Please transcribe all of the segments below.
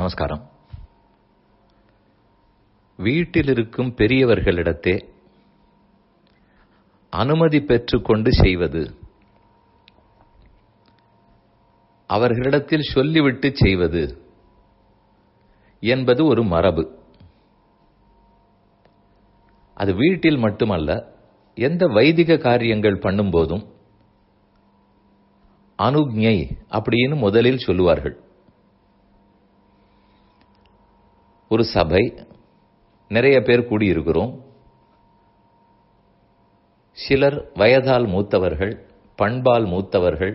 நமஸ்காரம் வீட்டில் இருக்கும் பெரியவர்களிடத்தே அனுமதி பெற்றுக்கொண்டு செய்வது அவர்களிடத்தில் சொல்லிவிட்டு செய்வது என்பது ஒரு மரபு அது வீட்டில் மட்டுமல்ல எந்த வைதிக காரியங்கள் பண்ணும்போதும் அனுக்ஞை அப்படின்னு முதலில் சொல்லுவார்கள் ஒரு சபை நிறைய பேர் கூடியிருக்கிறோம் சிலர் வயதால் மூத்தவர்கள் பண்பால் மூத்தவர்கள்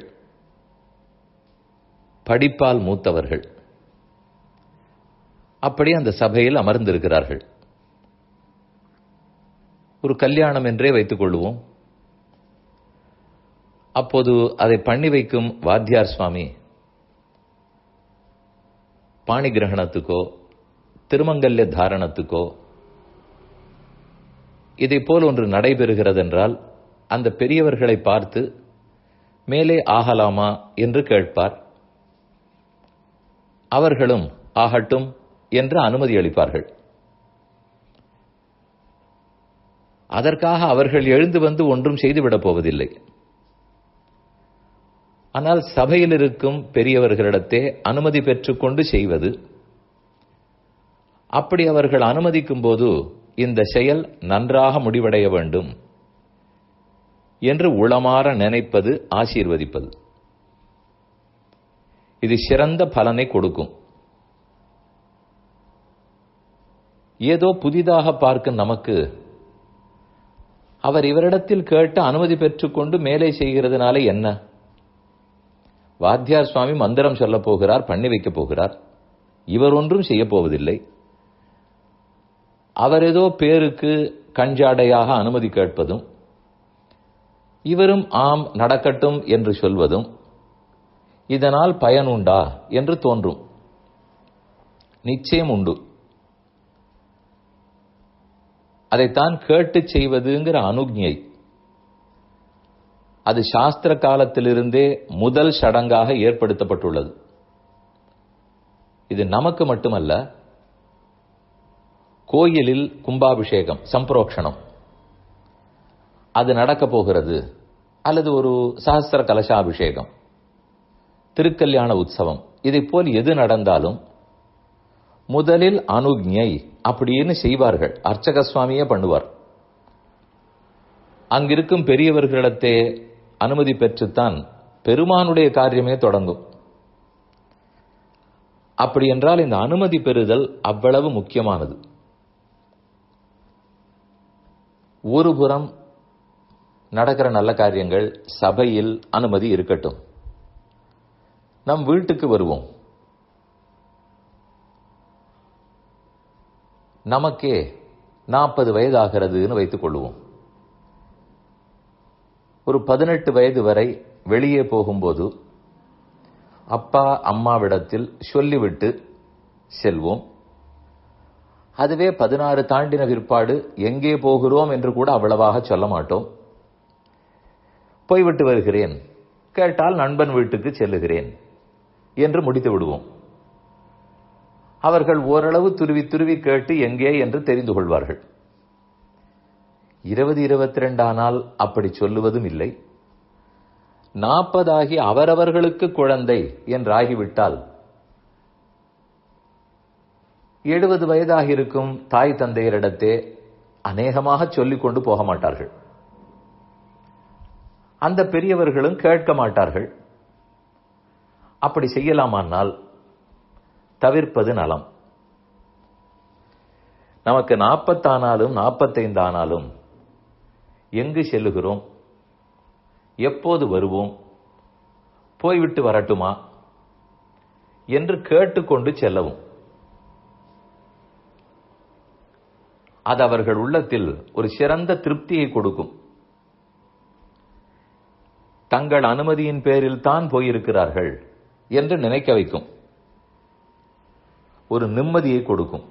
படிப்பால் மூத்தவர்கள் அப்படி அந்த சபையில் அமர்ந்திருக்கிறார்கள் ஒரு கல்யாணம் என்றே வைத்துக் கொள்வோம் அப்போது அதை பண்ணி வைக்கும் வாத்தியார் சுவாமி பாணி கிரகணத்துக்கோ திருமங்கல்ய தாரணத்துக்கோ இதை போல் ஒன்று நடைபெறுகிறதென்றால் அந்த பெரியவர்களை பார்த்து மேலே ஆகலாமா என்று கேட்பார் அவர்களும் ஆகட்டும் என்று அனுமதி அளிப்பார்கள் அதற்காக அவர்கள் எழுந்து வந்து ஒன்றும் செய்துவிடப் போவதில்லை ஆனால் சபையில் இருக்கும் பெரியவர்களிடத்தே அனுமதி பெற்றுக்கொண்டு செய்வது அப்படி அவர்கள் அனுமதிக்கும் போது இந்த செயல் நன்றாக முடிவடைய வேண்டும் என்று உளமாற நினைப்பது ஆசீர்வதிப்பது இது சிறந்த பலனை கொடுக்கும் ஏதோ புதிதாக பார்க்கும் நமக்கு அவர் இவரிடத்தில் கேட்டு அனுமதி பெற்றுக்கொண்டு மேலே செய்கிறதுனால என்ன வாத்தியார் சுவாமி மந்திரம் சொல்ல போகிறார் பண்ணி வைக்கப் போகிறார் இவர் ஒன்றும் செய்ய போவதில்லை அவர் ஏதோ பேருக்கு கஞ்சாடையாக அனுமதி கேட்பதும் இவரும் ஆம் நடக்கட்டும் என்று சொல்வதும் இதனால் பயன் உண்டா என்று தோன்றும் நிச்சயம் உண்டு அதைத்தான் கேட்டு செய்வதுங்கிற அனுஜை அது சாஸ்திர காலத்திலிருந்தே முதல் சடங்காக ஏற்படுத்தப்பட்டுள்ளது இது நமக்கு மட்டுமல்ல கோயிலில் கும்பாபிஷேகம் சம்பரோக்ஷணம் அது நடக்கப் போகிறது அல்லது ஒரு சஹசிர கலசாபிஷேகம் திருக்கல்யாண உற்சவம் இதை போல் எது நடந்தாலும் முதலில் அனுஜை அப்படின்னு செய்வார்கள் அர்ச்சக சுவாமியே பண்ணுவார் அங்கிருக்கும் பெரியவர்களிடத்தே அனுமதி பெற்றுத்தான் பெருமானுடைய காரியமே தொடங்கும் அப்படி என்றால் இந்த அனுமதி பெறுதல் அவ்வளவு முக்கியமானது ஒரு புறம் நடக்கிற நல்ல காரியங்கள் சபையில் அனுமதி இருக்கட்டும் நம் வீட்டுக்கு வருவோம் நமக்கே நாற்பது வயது ஆகிறதுன்னு வைத்துக் கொள்வோம் ஒரு பதினெட்டு வயது வரை வெளியே போகும்போது அப்பா அம்மாவிடத்தில் சொல்லிவிட்டு செல்வோம் அதுவே பதினாறு தாண்டின பிற்பாடு எங்கே போகிறோம் என்று கூட அவ்வளவாக சொல்ல மாட்டோம் போய்விட்டு வருகிறேன் கேட்டால் நண்பன் வீட்டுக்கு செல்லுகிறேன் என்று முடித்து விடுவோம் அவர்கள் ஓரளவு துருவி துருவி கேட்டு எங்கே என்று தெரிந்து கொள்வார்கள் இருபது இருபத்தி ரெண்டு ஆனால் அப்படி சொல்லுவதும் இல்லை நாற்பதாகி அவரவர்களுக்கு குழந்தை என்றாகிவிட்டால் எழுபது வயதாக இருக்கும் தாய் தந்தையரிடத்தே அநேகமாக சொல்லிக் கொண்டு போக மாட்டார்கள் அந்த பெரியவர்களும் கேட்க மாட்டார்கள் அப்படி செய்யலாமானால் தவிர்ப்பது நலம் நமக்கு நாற்பத்தானாலும் நாற்பத்தைந்து ஆனாலும் எங்கு செல்லுகிறோம் எப்போது வருவோம் போய்விட்டு வரட்டுமா என்று கேட்டுக்கொண்டு செல்லவும் அது அவர்கள் உள்ளத்தில் ஒரு சிறந்த திருப்தியை கொடுக்கும் தங்கள் அனுமதியின் பேரில் தான் போயிருக்கிறார்கள் என்று நினைக்க வைக்கும் ஒரு நிம்மதியை கொடுக்கும்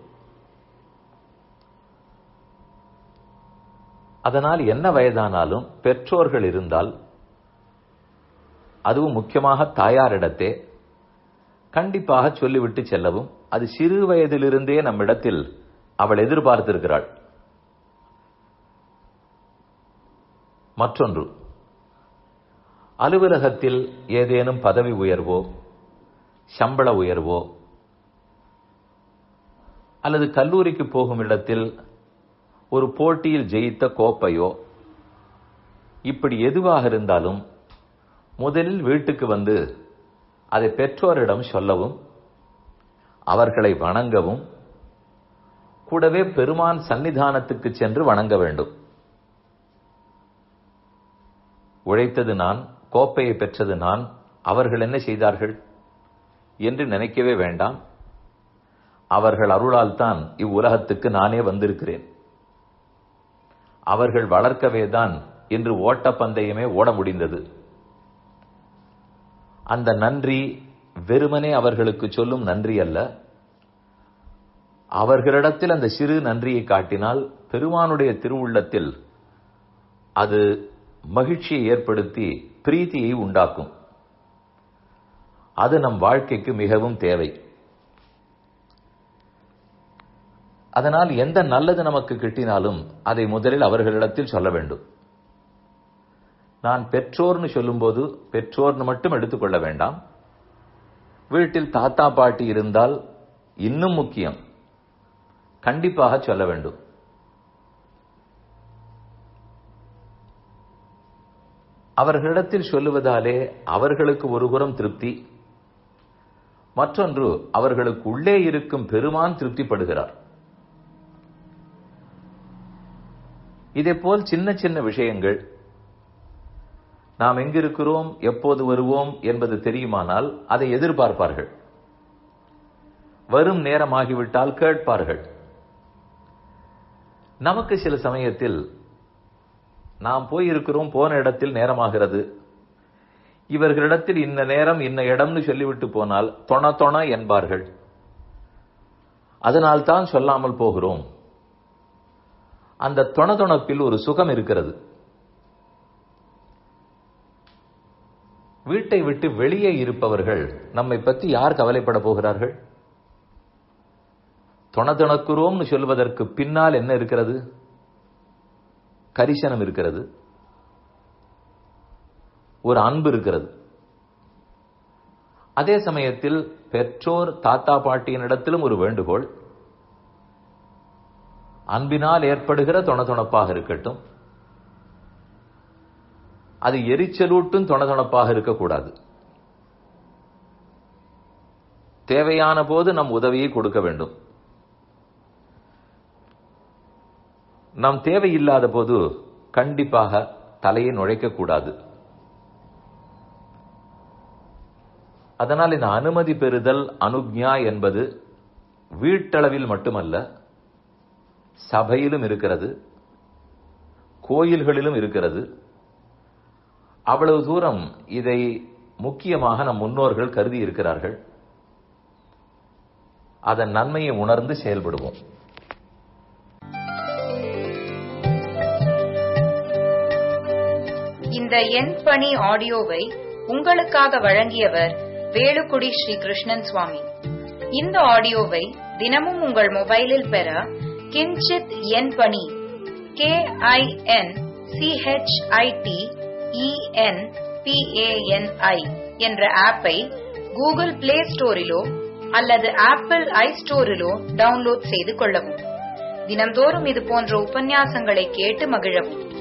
அதனால் என்ன வயதானாலும் பெற்றோர்கள் இருந்தால் அதுவும் முக்கியமாக தாயாரிடத்தே கண்டிப்பாக சொல்லிவிட்டு செல்லவும் அது சிறு வயதிலிருந்தே நம்மிடத்தில் அவள் எதிர்பார்த்திருக்கிறாள் மற்றொன்று அலுவலகத்தில் ஏதேனும் பதவி உயர்வோ சம்பள உயர்வோ அல்லது கல்லூரிக்கு போகும் இடத்தில் ஒரு போட்டியில் ஜெயித்த கோப்பையோ இப்படி எதுவாக இருந்தாலும் முதலில் வீட்டுக்கு வந்து அதை பெற்றோரிடம் சொல்லவும் அவர்களை வணங்கவும் கூடவே பெருமான் சன்னிதானத்துக்கு சென்று வணங்க வேண்டும் உழைத்தது நான் கோப்பையை பெற்றது நான் அவர்கள் என்ன செய்தார்கள் என்று நினைக்கவே வேண்டாம் அவர்கள் அருளால் தான் இவ்வுலகத்துக்கு நானே வந்திருக்கிறேன் அவர்கள் வளர்க்கவே தான் இன்று ஓட்டப்பந்தயமே ஓட முடிந்தது அந்த நன்றி வெறுமனே அவர்களுக்கு சொல்லும் நன்றி அல்ல அவர்களிடத்தில் அந்த சிறு நன்றியை காட்டினால் பெருமானுடைய திருவுள்ளத்தில் அது மகிழ்ச்சியை ஏற்படுத்தி பிரீத்தியை உண்டாக்கும் அது நம் வாழ்க்கைக்கு மிகவும் தேவை அதனால் எந்த நல்லது நமக்கு கிட்டினாலும் அதை முதலில் அவர்களிடத்தில் சொல்ல வேண்டும் நான் பெற்றோர்னு சொல்லும்போது பெற்றோர்னு மட்டும் எடுத்துக்கொள்ள வேண்டாம் வீட்டில் தாத்தா பாட்டி இருந்தால் இன்னும் முக்கியம் கண்டிப்பாக சொல்ல வேண்டும் அவர்களிடத்தில் சொல்லுவதாலே அவர்களுக்கு ஒருபுறம் திருப்தி மற்றொன்று அவர்களுக்கு உள்ளே இருக்கும் பெருமான் திருப்திப்படுகிறார் இதேபோல் சின்ன சின்ன விஷயங்கள் நாம் எங்கிருக்கிறோம் எப்போது வருவோம் என்பது தெரியுமானால் அதை எதிர்பார்ப்பார்கள் வரும் நேரமாகிவிட்டால் கேட்பார்கள் நமக்கு சில சமயத்தில் நாம் போயிருக்கிறோம் போன இடத்தில் நேரமாகிறது இவர்களிடத்தில் இன்ன நேரம் இன்ன இடம்னு சொல்லிவிட்டு போனால் தொண தொண என்பார்கள் அதனால் தான் சொல்லாமல் போகிறோம் அந்த தொணதொணப்பில் ஒரு சுகம் இருக்கிறது வீட்டை விட்டு வெளியே இருப்பவர்கள் நம்மை பற்றி யார் கவலைப்பட போகிறார்கள் தொணதொணக்குறோம்னு சொல்வதற்கு பின்னால் என்ன இருக்கிறது கரிசனம் இருக்கிறது ஒரு அன்பு இருக்கிறது அதே சமயத்தில் பெற்றோர் தாத்தா பாட்டியினிடத்திலும் ஒரு வேண்டுகோள் அன்பினால் ஏற்படுகிற தொணதொணப்பாக இருக்கட்டும் அது எரிச்சலூட்டும் தொணதொணப்பாக இருக்கக்கூடாது தேவையான போது நம் உதவியை கொடுக்க வேண்டும் நம் தேவையில்லாத போது கண்டிப்பாக தலையை நுழைக்கக்கூடாது அதனால் இந்த அனுமதி பெறுதல் அனுக்ஞா என்பது வீட்டளவில் மட்டுமல்ல சபையிலும் இருக்கிறது கோயில்களிலும் இருக்கிறது அவ்வளவு தூரம் இதை முக்கியமாக நம் முன்னோர்கள் கருதி இருக்கிறார்கள் அதன் நன்மையை உணர்ந்து செயல்படுவோம் இந்த எண் பணி ஆடியோவை உங்களுக்காக வழங்கியவர் வேலுக்குடி ஸ்ரீ கிருஷ்ணன் சுவாமி இந்த ஆடியோவை தினமும் உங்கள் மொபைலில் பெற கிஞ்சித் எண் பணி கே ஐ என் சிஹெச்ஐடி இஎன் பிஏஎன்ஐ என்ற ஆப்பை கூகுள் பிளே ஸ்டோரிலோ அல்லது ஆப்பிள் ஐ ஸ்டோரிலோ டவுன்லோட் செய்து கொள்ளவும் தினந்தோறும் இது போன்ற உபன்யாசங்களை கேட்டு மகிழவும்